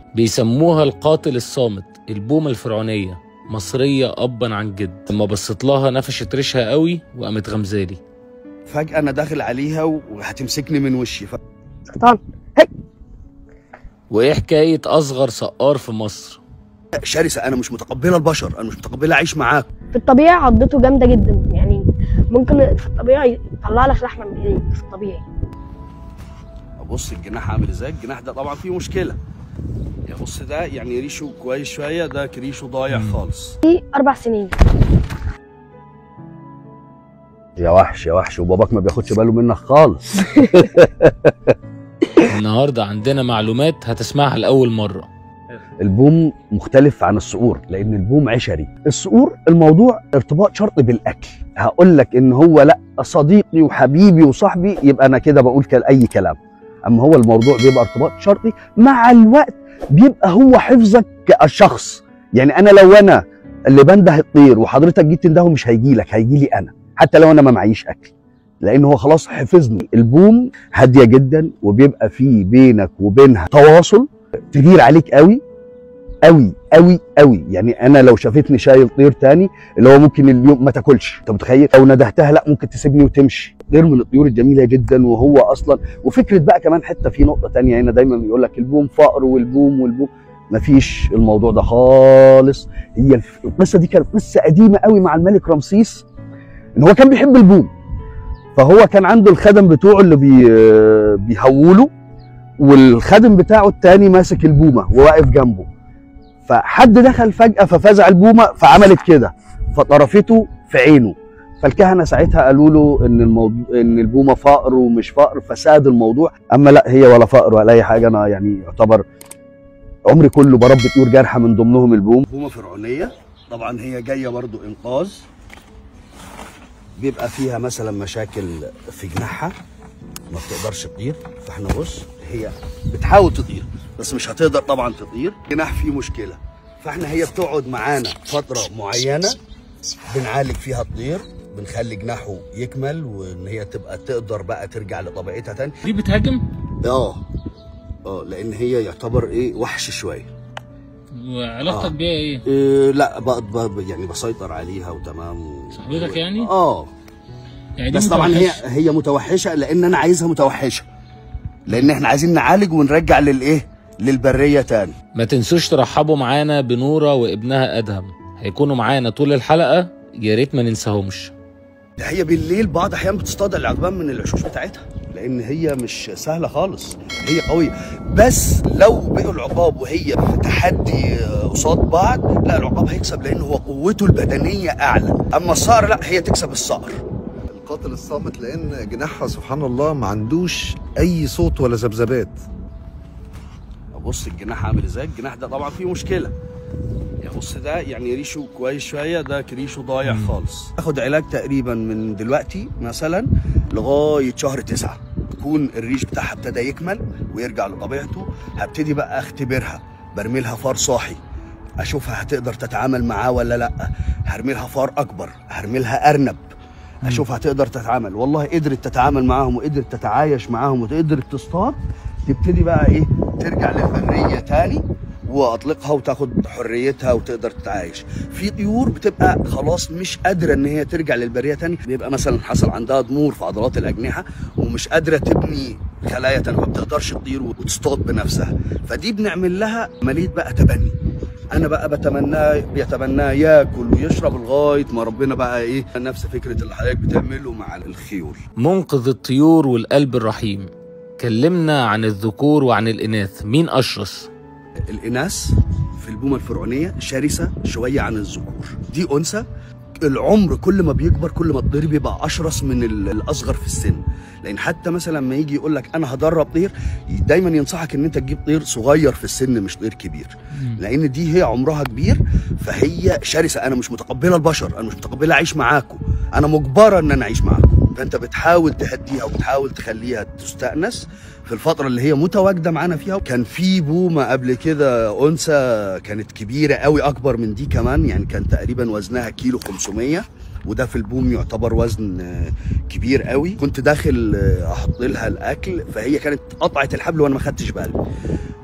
بيسموها القاتل الصامت البومة الفرعونية مصرية أبا عن جد لما بصيت لها نفشت ريشها قوي وقامت غمزالي فجاه انا داخل عليها وهتمسكني من وشي ف... سلطان وإيه حكاية أصغر سقار في مصر شرسه انا مش متقبله البشر انا مش متقبله اعيش معاك في الطبيعي عضته جامده جدا يعني ممكن في الطبيعي يطلع لك لحمه من ايديك في الطبيعي ابص الجناح عامل ازاي الجناح ده طبعا فيه مشكله يا بص ده يعني ريشه كويس شويه ده ريشه ضايع خالص دي اربع سنين يا وحش يا وحش وباباك ما بياخدش باله منك خالص النهاردة عندنا معلومات هتسمعها لأول مرة البوم مختلف عن الصقور لان البوم عشري الصقور الموضوع ارتباط شرط بالاكل هقول لك ان هو لا صديقي وحبيبي وصاحبي يبقى انا كده بقول كل اي كلام اما هو الموضوع بيبقى ارتباط شرطي مع الوقت بيبقى هو حفظك كشخص يعني انا لو انا اللي بنده الطير وحضرتك جيت تنده مش هيجي لك هيجي لي انا حتى لو انا ما معيش اكل لان هو خلاص حفظني البوم هاديه جدا وبيبقى فيه بينك وبينها تواصل تغير عليك قوي قوي قوي قوي يعني انا لو شافتني شايل طير تاني اللي هو ممكن اليوم ما تاكلش انت متخيل لو ندهتها لا ممكن تسيبني وتمشي طير من الطيور الجميله جدا وهو اصلا وفكره بقى كمان حته في نقطه تانية هنا دايما بيقول لك البوم فقر والبوم والبوم مفيش الموضوع ده خالص هي الف- القصه دي كانت قصه قديمه قوي مع الملك رمسيس ان هو كان بيحب البوم فهو كان عنده الخدم بتوعه اللي بي بيهوله والخادم بتاعه التاني ماسك البومه وواقف جنبه فحد دخل فجأة ففزع البومة فعملت كده فطرفته في عينه فالكهنة ساعتها قالوا له ان الموضوع ان البومة فقر ومش فقر فساد الموضوع اما لا هي ولا فقر ولا اي حاجة انا يعني يعتبر عمري كله بربي طيور جارحة من ضمنهم البوم بومة فرعونية طبعا هي جاية برضو انقاذ بيبقى فيها مثلا مشاكل في جناحها ما بتقدرش تطير فاحنا بص هي بتحاول تطير بس مش هتقدر طبعا تطير جناح فيه مشكله فاحنا هي بتقعد معانا فتره معينه بنعالج فيها الطير بنخلي جناحه يكمل وان هي تبقى تقدر بقى ترجع لطبيعتها تاني دي بتهاجم اه اه لان هي يعتبر ايه وحش شويه وعلاقتك آه. بيها ايه؟ إيه لا بقى بقى يعني بسيطر عليها وتمام صاحبتك يعني؟ اه يعني دي بس طبعا هي متوحشة. هي متوحشه لان انا عايزها متوحشه لان احنا عايزين نعالج ونرجع للايه للبريه تاني ما تنسوش ترحبوا معانا بنورة وابنها أدهم هيكونوا معانا طول الحلقة يا ريت ما ننساهمش ده هي بالليل بعض احيان بتصطاد العقبان من العشوش بتاعتها لان هي مش سهله خالص هي قويه بس لو بقوا العقاب وهي في تحدي آه، قصاد بعض لا العقاب هيكسب لان هو قوته البدنيه اعلى اما الصقر لا هي تكسب الصقر القاتل الصامت لان جناحها سبحان الله ما عندوش اي صوت ولا ذبذبات بص الجناح عامل ازاي الجناح ده طبعا فيه مشكله يا بص ده يعني ريشه كويس شويه ده ريشه ضايع خالص اخد علاج تقريبا من دلوقتي مثلا لغايه شهر تسعة تكون الريش بتاعها ابتدى يكمل ويرجع لطبيعته هبتدي بقى اختبرها برمي لها فار صاحي اشوفها هتقدر تتعامل معاه ولا لا هرمي لها فار اكبر هرمي لها ارنب اشوفها تقدر تتعامل والله قدرت تتعامل معاهم وقدرت تتعايش معاهم وقدرت تصطاد تبتدي بقى ايه ترجع للبريه تاني واطلقها وتاخد حريتها وتقدر تتعايش في طيور بتبقى خلاص مش قادره ان هي ترجع للبريه تاني بيبقى مثلا حصل عندها ضمور في عضلات الاجنحه ومش قادره تبني خلايا تانية ما بتقدرش تطير وتصطاد بنفسها فدي بنعمل لها عمليه بقى تبني انا بقى بتمناه بيتمناه ياكل ويشرب لغايه ما ربنا بقى ايه نفس فكره اللي حضرتك بتعمله مع الخيول منقذ الطيور والقلب الرحيم كلمنا عن الذكور وعن الإناث مين أشرس؟ الإناث في البومة الفرعونية شرسة شوية عن الذكور دي أنثى العمر كل ما بيكبر كل ما الطير بيبقى أشرس من ال- الأصغر في السن لأن حتى مثلا لما يجي يقول لك أنا هدرب طير دايما ينصحك إن أنت تجيب طير صغير في السن مش طير كبير لأن دي هي عمرها كبير فهي شرسة أنا مش متقبلة البشر أنا مش متقبلة أعيش معاكم أنا مجبرة إن أنا أعيش معاكم فأنت بتحاول تهديها وبتحاول تخليها تستأنس في الفترة اللي هي متواجدة معانا فيها كان في بومة قبل كده أنثى كانت كبيرة قوي أكبر من دي كمان يعني كان تقريبا وزنها كيلو 500 وده في البوم يعتبر وزن آه، كبير قوي كنت داخل آه، احط لها الاكل فهي كانت قطعت الحبل وانا ما خدتش بالي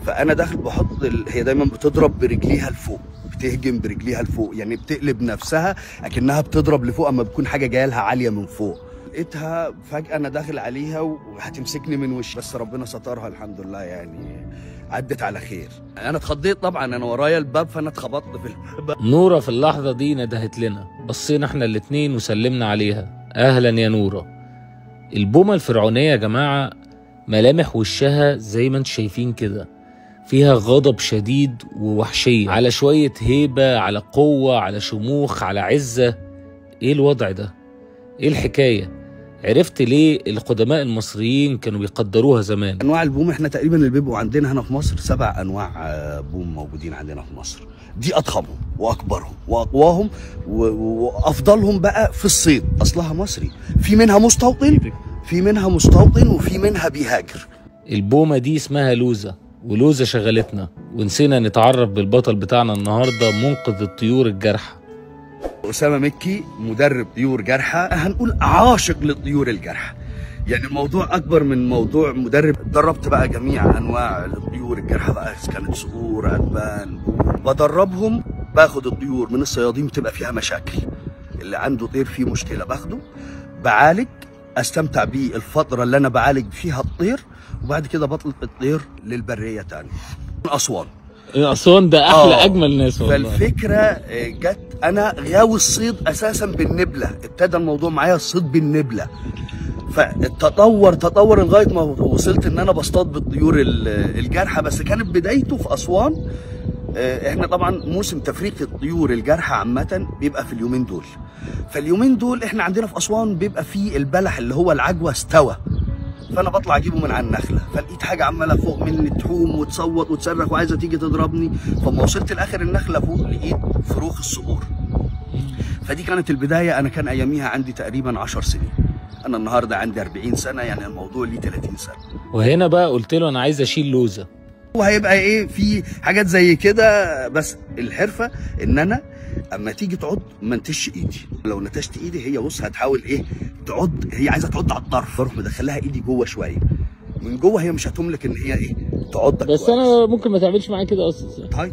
فانا داخل بحط ال... هي دايما بتضرب برجليها لفوق بتهجم برجليها لفوق يعني بتقلب نفسها اكنها بتضرب لفوق اما بتكون حاجه جايه لها عاليه من فوق لقيتها فجاه انا داخل عليها وهتمسكني من وشي بس ربنا سترها الحمد لله يعني عدت على خير انا اتخضيت طبعا انا ورايا الباب فانا اتخبطت في الباب نورة في اللحظة دي ندهت لنا بصينا احنا الاتنين وسلمنا عليها أهلا يا نورة البومة الفرعونية يا جماعة ملامح وشها زي ما انتم شايفين كده فيها غضب شديد ووحشية على شوية هيبة على قوة على شموخ على عزة ايه الوضع ده؟ ايه الحكاية؟ عرفت ليه القدماء المصريين كانوا بيقدروها زمان انواع البوم احنا تقريبا اللي بيبقوا عندنا هنا في مصر سبع انواع آه، بوم موجودين عندنا في مصر دي اضخمهم واكبرهم واقواهم و- و- وافضلهم بقى في الصيد اصلها مصري في منها مستوطن في منها مستوطن وفي منها بيهاجر البومة دي اسمها لوزة ولوزة شغلتنا ونسينا نتعرف بالبطل بتاعنا النهاردة منقذ الطيور الجارحة اسامه مكي مدرب طيور جارحه هنقول عاشق للطيور الجارحه يعني الموضوع اكبر من موضوع مدرب دربت بقى جميع انواع الطيور الجارحه بقى إذا كانت صقور البان بدربهم باخد الطيور من الصيادين بتبقى فيها مشاكل اللي عنده طير فيه مشكله باخده بعالج استمتع بيه الفتره اللي انا بعالج فيها الطير وبعد كده بطلق الطير للبريه تاني من اسوان أسوان ده أحلى آه. أجمل ناس والله فالفكره آه، جت انا غاوي الصيد اساسا بالنبله ابتدى الموضوع معايا الصيد بالنبله فتطور تطور لغايه ما وصلت ان انا بصطاد بالطيور ال- الجارحه بس كانت بدايته في اسوان آه، احنا طبعا موسم تفريق الطيور الجارحه عامه بيبقى في اليومين دول فاليومين دول احنا عندنا في اسوان بيبقى فيه البلح اللي هو العجوه استوى فانا بطلع اجيبه من على النخله فلقيت حاجه عماله فوق مني تحوم وتصوت وتصرخ وعايزه تيجي تضربني فما وصلت لاخر النخله فوق لقيت فروخ الصقور فدي كانت البدايه انا كان اياميها عندي تقريبا 10 سنين انا النهارده عندي 40 سنه يعني الموضوع ليه 30 سنه وهنا بقى قلت له أنا عايز أشيل لوزة وهيبقى ايه في حاجات زي كده بس الحرفه ان انا اما تيجي تعض ما انتش ايدي لو نتشت ايدي هي بص هتحاول ايه تعض هي عايزه تعض على الطرف فاروح مدخلها ايدي جوه شويه من جوه هي مش هتملك ان هي ايه تعضك بس كويس. أنا ممكن ما تعملش معايا كده أصلا طيب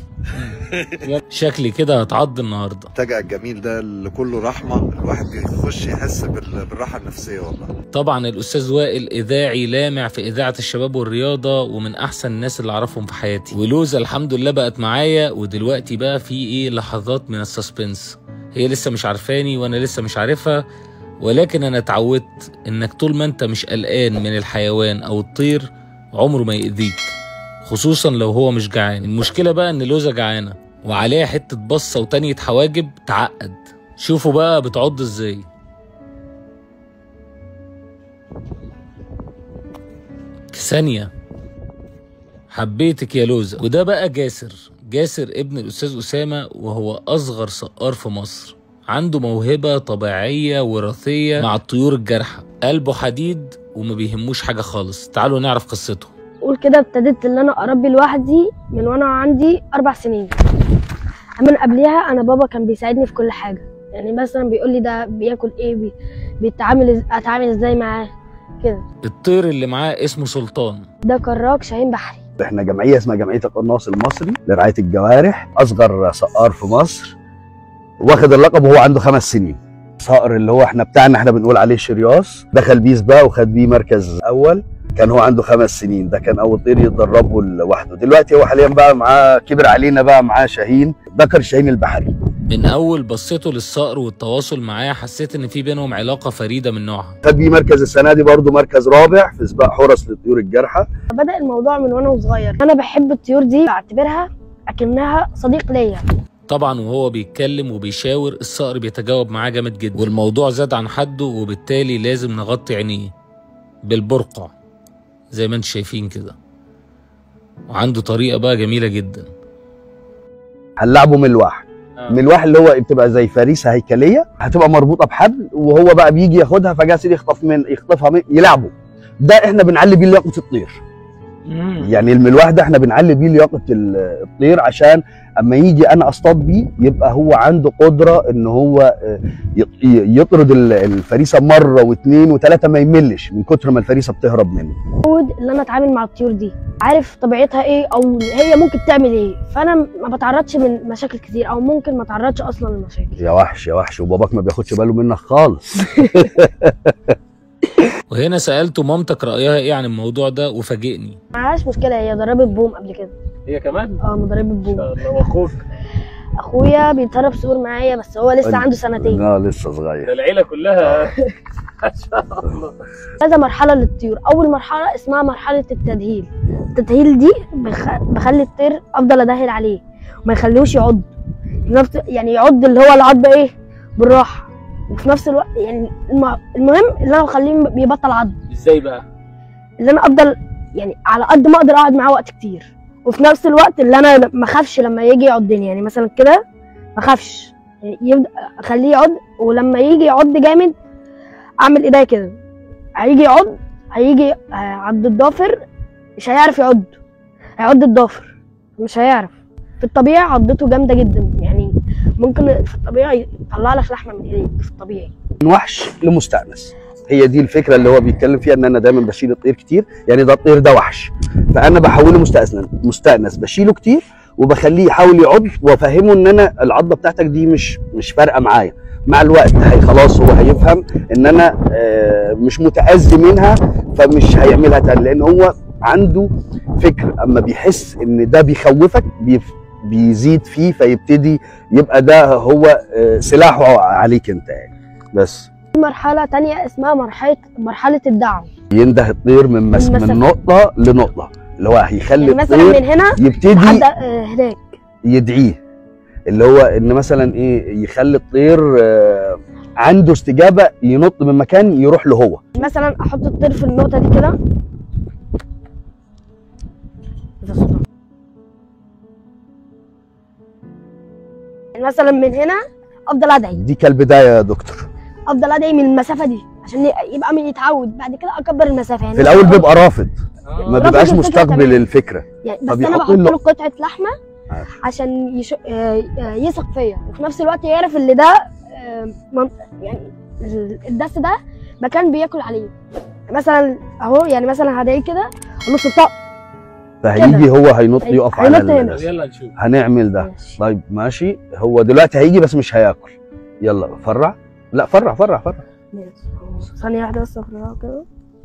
يلا شكلي كده هتعض النهاردة المنتجع الجميل ده اللي كله رحمه الواحد بيخش يحس بال- بالراحه النفسيه والله طبعا الأستاذ وائل إذاعي لامع في إذاعة الشباب والرياضة ومن أحسن الناس اللي أعرفهم في حياتي ولوزة الحمد لله بقت معايا ودلوقتي بقى في إيه لحظات من السسبنس هي لسه مش عارفاني وأنا لسه مش عارفها ولكن أنا اتعودت إنك طول ما أنت مش قلقان من الحيوان أو الطير عمره ما يأذيك خصوصا لو هو مش جعان المشكلة بقى إن لوزة جعانة وعليها حتة بصة وتانية حواجب تعقد شوفوا بقى بتعض إزاي ثانية حبيتك يا لوزة وده بقى جاسر جاسر ابن الأستاذ أسامة وهو أصغر صقار في مصر عنده موهبة طبيعية وراثية مع الطيور الجارحة قلبه حديد وما بيهموش حاجة خالص تعالوا نعرف قصته قول كده ابتديت ان انا اربي لوحدي من وانا عندي اربع سنين من قبلها انا بابا كان بيساعدني في كل حاجه يعني مثلا بيقول لي ده بياكل ايه بي... بيتعامل إز- اتعامل ازاي معاه كده الطير اللي معاه اسمه سلطان ده كراك شاهين بحري احنا جمعيه اسمها جمعيه القناص المصري لرعايه الجوارح اصغر صقار في مصر واخد اللقب وهو عنده خمس سنين صقر اللي هو احنا بتاعنا احنا بنقول عليه شرياس دخل بيه سباق وخد بيه مركز اول كان هو عنده خمس سنين ده كان اول طير يتدربه لوحده دلوقتي هو حاليا بقى معاه كبر علينا بقى معاه شاهين ذكر شاهين البحري من أول بصيته للصقر والتواصل معاه حسيت إن في بينهم علاقة فريدة من نوعها خد بيه مركز السنه دي برضه مركز رابع في سباق حرس للطيور الجارحه بدا الموضوع من وانا صغير انا بحب الطيور دي بعتبرها اكنها صديق ليا طبعا وهو بيتكلم وبيشاور الصقر بيتجاوب معاه جامد جدا والموضوع زاد عن حده وبالتالي لازم نغطي عينيه بالبرقع زي ما انتم شايفين كده وعنده طريقة بقى جميلة جدا هنلعبه ملواح ملواح اللي هو بتبقى زي فريسه هيكليه هتبقى مربوطه بحبل وهو بقى بيجي ياخدها فجاه سيدي يخطف من يخطفها من يلعبه ده احنا بنعلي بيه لياقه الطير يعني الملوح ده احنا بنعلي بيه لياقه ال- الطير عشان اما يجي انا اصطاد بيه يبقى هو عنده قدره ان هو آه، يط- ي- يطرد ال- الفريسه مره واثنين وثلاثه ما يملش من كتر ما الفريسه بتهرب منه متعود ان انا اتعامل مع الطيور دي عارف طبيعتها ايه او هي ممكن تعمل ايه فانا ما بتعرضش من مشاكل كتير او ممكن ما اتعرضش اصلا لمشاكل يا وحش يا وحش وباباك ما بياخدش باله منك خالص وهنا سالته مامتك رايها ايه عن الموضوع ده وفاجئني معهاش مشكله هي ضربت بوم قبل كده هي كمان اه مضربه بوم الله واخوك اخويا بيتدرب صقور معايا بس هو لسه عنده سنتين لا لسه ده صغير العيله كلها ما شاء الله كذا مرحله للطيور اول مرحله اسمها مرحله التدهيل التدهيل دي بخ... بخلي الطير افضل ادهل عليه وما يخليهوش يعض في نفس يعني يعض اللي هو العض ايه بالراحه وفي نفس الوقت يعني الم... المهم ان انا بخليه بيبطل عض ازاي بقى اللي انا افضل يعني على قد ما اقدر اقعد معاه وقت كتير وفي نفس الوقت اللي انا ما اخافش لما يجي يعضني يعني مثلا كده ما اخافش يعني يبدا اخليه يعض ولما يجي يعض جامد اعمل ايديا كده هيجي يعض هيجي آه، عند الضافر مش هيعرف يعض هيعض الضافر مش هيعرف في الطبيعي عضته جامده جدا يعني ممكن في الطبيعي يطلع لك لحمه من ايديك في الطبيعي من وحش لمستأنس هي دي الفكره اللي هو بيتكلم فيها ان انا دايما بشيل الطير كتير يعني ده الطير ده وحش فانا بحوله مستأنس مستأنس بشيله كتير وبخليه يحاول يعض وافهمه ان انا العضه بتاعتك دي مش مش فارقه معايا مع الوقت هي خلاص هو هيفهم ان انا آه، مش متأذي منها فمش هيعملها تاني لان هو عنده فكر اما بيحس ان ده بيخوفك بيف- بيزيد فيه فيبتدي يبقى ده هو آه، سلاحه عليك انت يعني بس في مرحله تانية اسمها مرحله مرحله الدعم ينده الطير من مس... من مسافة. من نقطه لنقطه اللي هو هيخلي يعني مثلا الطير من هنا لحد يبتدي آه، هناك يدعيه اللي هو ان مثلا ايه يخلي الطير آه، عنده استجابه ينط من مكان يروح له هو مثلا احط الطير في النقطه دي كده ده صوتها. يعني مثلا من هنا افضل ادعي دي كالبدايه يا دكتور افضل ادعي من المسافه دي عشان يبقى من يتعود بعد كده اكبر المسافه يعني في الاول بيبقى رافض ما رافض بيبقاش الفكرة مستقبل تمام. الفكره يعني بس انا فبيحط بحط له- له قطعه لحمه عارف. عشان يش... آه، آه، يثق فيا وفي نفس الوقت يعرف اللي ده آه، من- يعني ال- الدس ده مكان بياكل عليه مثلا اهو يعني مثلا هدعيه كده نص طق فهيجي هو هينط هي- يقف على هينط هنا. ال- يلا نشوف هنعمل ده ماشي. طيب ماشي هو دلوقتي هيجي بس مش هياكل يلا فرع لا فرع فرع فرع ماشي. ثانية واحدة بس افرغها كده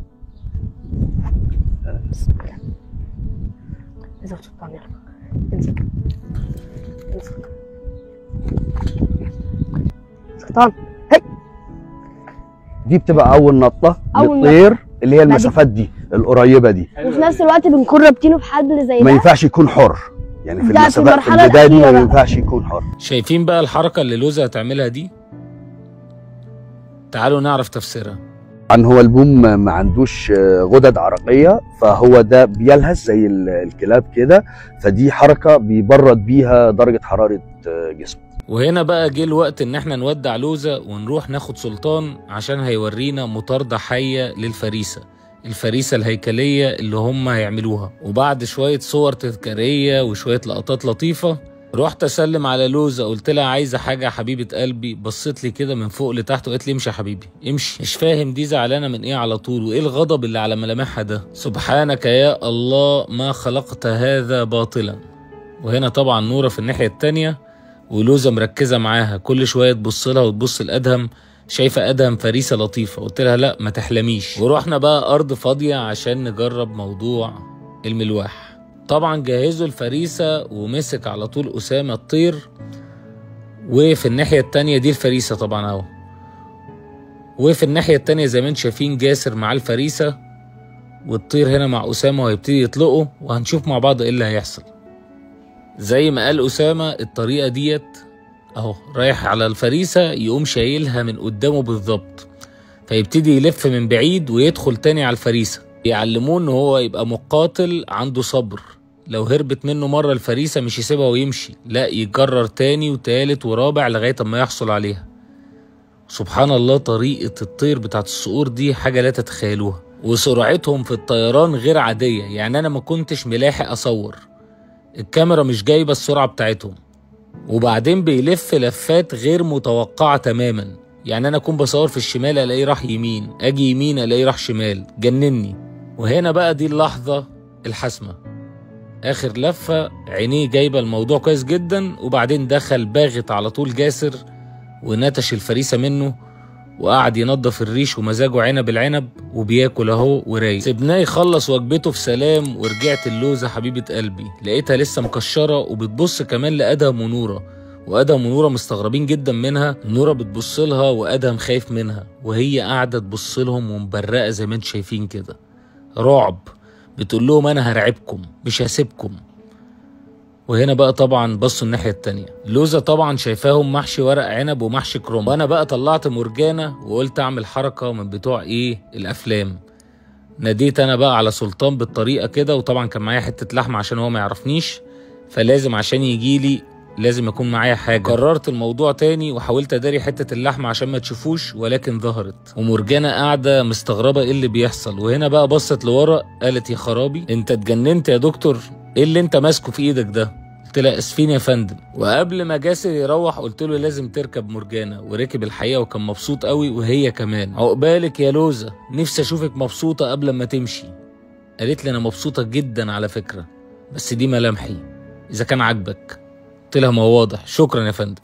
بسم الله. انزل سلطان يلا انزل انزل سلطان دي بتبقى اول نطه أول للطير اللي هي بعد- المسافات دي القريبه دي حلوة وفي نفس دي. الوقت بنكون رابطينه بحبل زي ما ده ينفعش يكون حر يعني في ده في المسافات في المرحلة البدايه دي ما الأخيرة بقى. ينفعش يكون حر شايفين بقى الحركه اللي لوزة هتعملها دي تعالوا نعرف تفسيرها طبعا هو البوم ما عندوش آه، غدد عرقيه فهو ده بيلهث زي ال- الكلاب كده فدي حركه بيبرد بيها درجه حراره آه، جسمه وهنا بقى جه الوقت ان احنا نودع لوزة ونروح ناخد سلطان عشان هيورينا مطاردة حية للفريسة الفريسة الهيكلية اللي هم هيعملوها وبعد شوية صور تذكارية وشوية لقطات لطيفة رحت اسلم على لوزة قلت لها عايزة حاجة يا حبيبة قلبي بصيت لي كده من فوق لتحت وقالت لي امشي يا حبيبي امشي مش فاهم دي زعلانة من ايه على طول وايه الغضب اللي على ملامحها ده سبحانك يا الله ما خلقت هذا باطلا وهنا طبعا نورة في الناحية التانية ولوزة مركزة معاها كل شوية تبص لها وتبص لأدهم شايفة أدهم فريسة لطيفة قلت لها لا ما تحلميش ورحنا بقى أرض فاضية عشان نجرب موضوع الملواح طبعا جهزوا الفريسة ومسك على طول أسامة الطير وفي الناحية التانية دي الفريسة طبعا أهو وفي الناحية التانية زي ما انتم شايفين جاسر مع الفريسة والطير هنا مع أسامة وهيبتدي يطلقوا وهنشوف مع بعض ايه اللي هيحصل زي ما قال أسامة الطريقة ديت أهو رايح على الفريسة يقوم شايلها من قدامه بالظبط فيبتدي يلف من بعيد ويدخل تاني على الفريسة يعلموه إن هو يبقى مقاتل عنده صبر لو هربت منه مرة الفريسة مش يسيبها ويمشي لا يكرر تاني وتالت ورابع لغاية ما يحصل عليها سبحان الله طريقة الطير بتاعت الصقور دي حاجة لا تتخيلوها وسرعتهم في الطيران غير عادية يعني أنا ما كنتش ملاحق أصور الكاميرا مش جايبة السرعة بتاعتهم وبعدين بيلف لفات غير متوقعة تماما يعني أنا أكون بصور في الشمال ألاقيه راح يمين أجي يمين ألاقيه راح شمال جنني وهنا بقى دي اللحظة الحاسمة آخر لفة عينيه جايبة الموضوع كويس جدا وبعدين دخل باغت على طول جاسر ونتش الفريسة منه وقعد ينضف الريش ومزاجه عنب العنب وبياكل اهو ورايق سيبناه يخلص وجبته في سلام ورجعت اللوزة حبيبة قلبي لقيتها لسه مكشرة وبتبص كمان لأدهم ونورة وأدهم ونورة مستغربين جدا منها نورة بتبص لها وأدهم خايف منها وهي قاعدة تبص لهم ومبرقة زي ما انتم شايفين كده رعب بتقول لهم أنا هرعبكم مش هسيبكم وهنا بقى طبعا بصوا الناحية التانية لوزة طبعا شايفاهم محشي ورق عنب ومحشي كروم وانا بقى طلعت مرجانة وقلت اعمل حركة من بتوع ايه الافلام ناديت انا بقى على سلطان بالطريقة كده وطبعا كان معايا حتة لحمة عشان هو ما يعرفنيش فلازم عشان يجيلي لازم يكون معايا حاجة قررت الموضوع تاني وحاولت اداري حتة اللحمة عشان ما تشوفوش ولكن ظهرت ومرجانة قاعدة مستغربة ايه اللي بيحصل وهنا بقى بصت لورا قالت يا خرابي انت اتجننت يا دكتور ايه اللي انت ماسكه في ايدك ده قلت لها اسفين يا فندم وقبل ما جاسر يروح قلت له لازم تركب مرجانة وركب الحقيقة وكان مبسوط قوي وهي كمان عقبالك يا لوزة نفسي اشوفك مبسوطة قبل ما تمشي قالت لي انا مبسوطة جدا على فكرة بس دي ملامحي اذا كان عاجبك قلت لها ما هو واضح شكرا يا فندم